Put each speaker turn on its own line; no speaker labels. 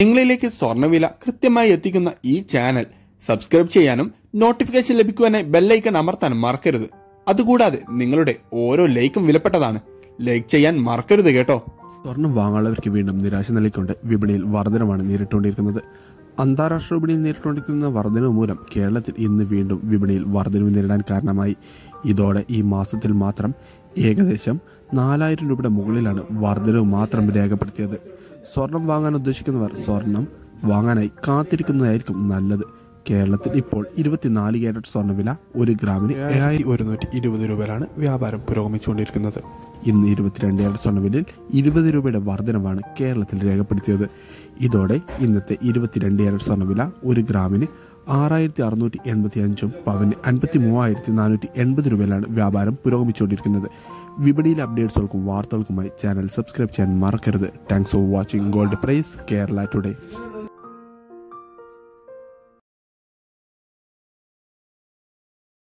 നിങ്ങളിലേക്ക് സ്വർണ്ണവില കൃത്യമായി എത്തിക്കുന്ന ഈ ചാനൽ സബ്സ്ക്രൈബ് ചെയ്യാനും നോട്ടിഫിക്കേഷൻ ലഭിക്കുവാനായി ബെല്ലൈക്കൺ അമർത്താനും മറക്കരുത് അതുകൂടാതെ നിങ്ങളുടെ ഓരോ ലൈക്കും വിലപ്പെട്ടതാണ് ലൈക്ക് ചെയ്യാൻ മറക്കരുത് കേട്ടോ
സ്വർണം വാങ്ങാനുള്ളവർക്ക് വീണ്ടും നിരാശ നൽകിക്കൊണ്ട് വിപണിയിൽ വർധനമാണ് നേരിട്ടുകൊണ്ടിരിക്കുന്നത് അന്താരാഷ്ട്ര വിപണിയിൽ നേരിട്ടുകൊണ്ടിരിക്കുന്ന വർധനവ് മൂലം കേരളത്തിൽ ഇന്ന് വീണ്ടും വിപണിയിൽ വർധനവ് നേരിടാൻ കാരണമായി ഇതോടെ ഈ മാസത്തിൽ മാത്രം ഏകദേശം നാലായിരം രൂപയുടെ മുകളിലാണ് വർധനവ് മാത്രം രേഖപ്പെടുത്തിയത് സ്വർണം വാങ്ങാൻ ഉദ്ദേശിക്കുന്നവർ സ്വർണം വാങ്ങാനായി കാത്തിരിക്കുന്നതായിരിക്കും നല്ലത് കേരളത്തിൽ ഇപ്പോൾ ഇരുപത്തിനാല് ക്യാരറ്റ് സ്വർണ്ണവില ഒരു ഗ്രാമിന് ഏഴായിരത്തി ഒരുന്നൂറ്റി ഇരുപത് രൂപയിലാണ് വ്യാപാരം പുരോഗമിച്ചുകൊണ്ടിരിക്കുന്നത് ഇന്ന് ഇരുപത്തിരണ്ട് ക്യാരറ്റ് സ്വർണ്ണവിലയിൽ ഇരുപത് രൂപയുടെ വർധനവാണ് കേരളത്തിൽ രേഖപ്പെടുത്തിയത് ഇതോടെ ഇന്നത്തെ ഇരുപത്തിരണ്ട് ക്യാരറ്റ് സ്വർണ്ണവില ഒരു ഗ്രാമിന് ആറായിരത്തി അറുന്നൂറ്റി എൺപത്തി അഞ്ചും പവന് അൻപത്തി മൂവായിരത്തി നാനൂറ്റി എൺപത് രൂപയിലാണ് വ്യാപാരം പുരോഗമിച്ചുകൊണ്ടിരിക്കുന്നത് വിപണിയിലെ അപ്ഡേറ്റ്സുകൾക്കും വാർത്തകൾക്കുമായി ചാനൽ സബ്സ്ക്രൈബ് ചെയ്യാൻ മറക്കരുത് thanks for watching gold price Kerala today